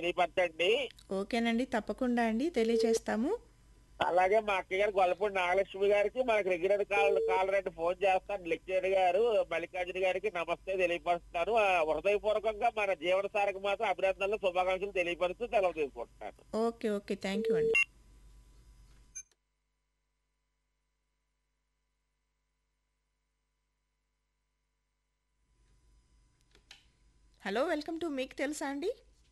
తెలియపరచండి ఓకేనండి తప్పకుండా అండి తెలియచేస్తాము అలాగే మా అక్క గారు గొల్లపూడి నాగలక్ష్మి గారికి మనకి రెగ్యులర్ కాల్ కాల్ రండి ఫోన్ చేస్తాను లెక్చర్ గారు మల్లికార్జున గారికి నమస్తే తెలియపరుస్తున్నాను ఆ, హృదయపూర్వకంగా మన జీవన సారకు మాత్రం అభినందనలు శుభాకాంక్షలు తెలియపరుస్తూ సెలవు తీసుకుంటున్నాను ఓకే ఓకే థ్యాంక్ యూ అండి హలో వెల్కమ్ టు మీకు తెలుసా అండి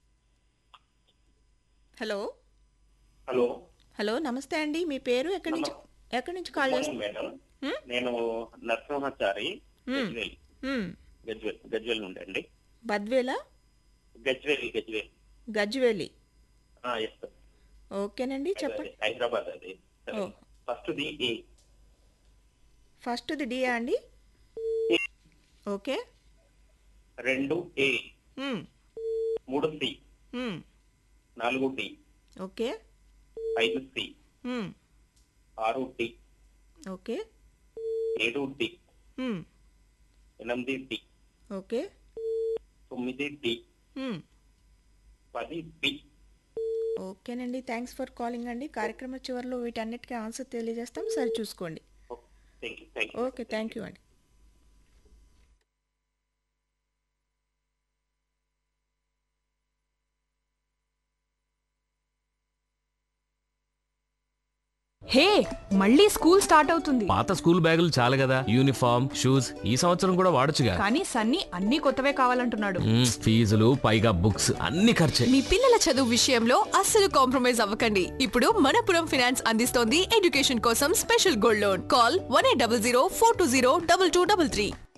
హలో హలో హలో నమస్తే అండి మీ పేరు ఎక్కడి నుంచి ఎక్కడి నుంచి కాల్ మార్నింగ్ చేస్తారు మేడం నేను నరసింహాచారి మ్మ్. గజ్వేల్ మ్మ్. గజ్వేల్ గజ్వేల్ నుండి అండి బద్వేలా గజ్వేల్ గజ్వేల్ గజ్వేలి ఎస్ సార్ ఓకేనండి చెప్పండి హైదరాబాద్ అది ఓ. ఫస్ట్ ది ఏ ఫస్ట్ది డియా అండి ఓకే రెండు ఏ మ్మ్. మూడు సి మ్మ్. నాలుగు డి ఓకే ఐదు సి మ్మ్. ఆరు డి ఓకే ఏడు డి మ్మ్. ఎనిమిది డి ఓకే తొమ్మిది డి మ్మ్. పది బి ఓకేనండి థ్యాంక్స్ ఫర్ కాలింగ్ అండి కార్యక్రమ చివరిలో వీటన్నిటికీ ఆన్సర్ తెలియజేస్తాం సరి చూసుకోండి thank you thank you okay thank you అండి హే మళ్ళీ స్కూల్ స్టార్ట్ అవుతుంది పాత స్కూల్ బ్యాగులు చాలు కదా యూనిఫామ్ షూస్ ఈ సంవత్సరం కూడా వాడొచ్చుగా కానీ సన్నీ అన్ని కొత్తవే కావాలంటున్నాడు మ్మ్, ఫీజులు పైగా బుక్స్ అన్ని ఖర్చే మీ పిల్లల చదువు విషయంలో అస్సలు కాంప్రమైజ్ అవ్వకండి ఇప్పుడు మనపురం ఫైనాన్స్ అందిస్తోంది ఎడ్యుకేషన్ కోసం special gold loan call one eight double zero four two zero double two double three